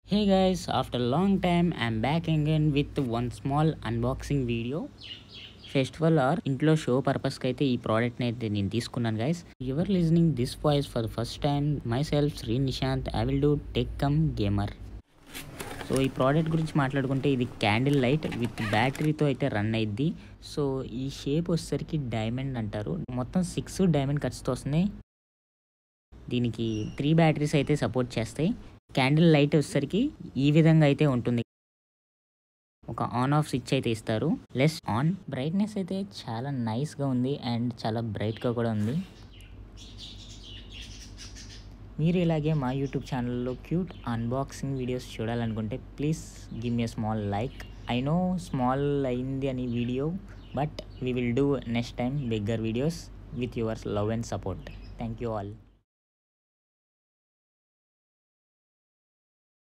Hey guys, after a long time I'm back again with one small unboxing video. Festival or ఇంట్లో show పర్పస్కి అయితే ఈ ప్రోడక్ట్ని అయితే నేను తీసుకున్నాను guys your listening this voice for the first time myself Shri Nishant I will do tech come gamer so ఈ product గురించి మాట్లాడుకుంటే ఇది క్యాండిల్ లైట్ విత్ బ్యాటరీతో అయితే రన్ అయ్యిద్ది సో ఈ షేప్ వచ్చేసరికి డైమండ్ అంటారు మొత్తం సిక్స్ డైమండ్ కట్స్తో వస్తున్నాయి దీనికి త్రీ బ్యాటరీస్ అయితే సపోర్ట్ చేస్తాయి క్యాండిల్ లైట్ వచ్చేసరికి ఈ విధంగా అయితే ఉంటుంది ఒక ఆన్ ఆఫ్ స్విచ్ అయితే ఇస్తారు లెస్ ఆన్ బ్రైట్నెస్ అయితే చాలా నైస్గా ఉంది అండ్ చాలా బ్రైట్గా కూడా ఉంది మీరు ఇలాగే మా యూట్యూబ్ ఛానల్లో క్యూట్ అన్బాక్సింగ్ వీడియోస్ చూడాలనుకుంటే please give me small like I know small అయింది అని video but we will do next time bigger videos with yours love and support thank you all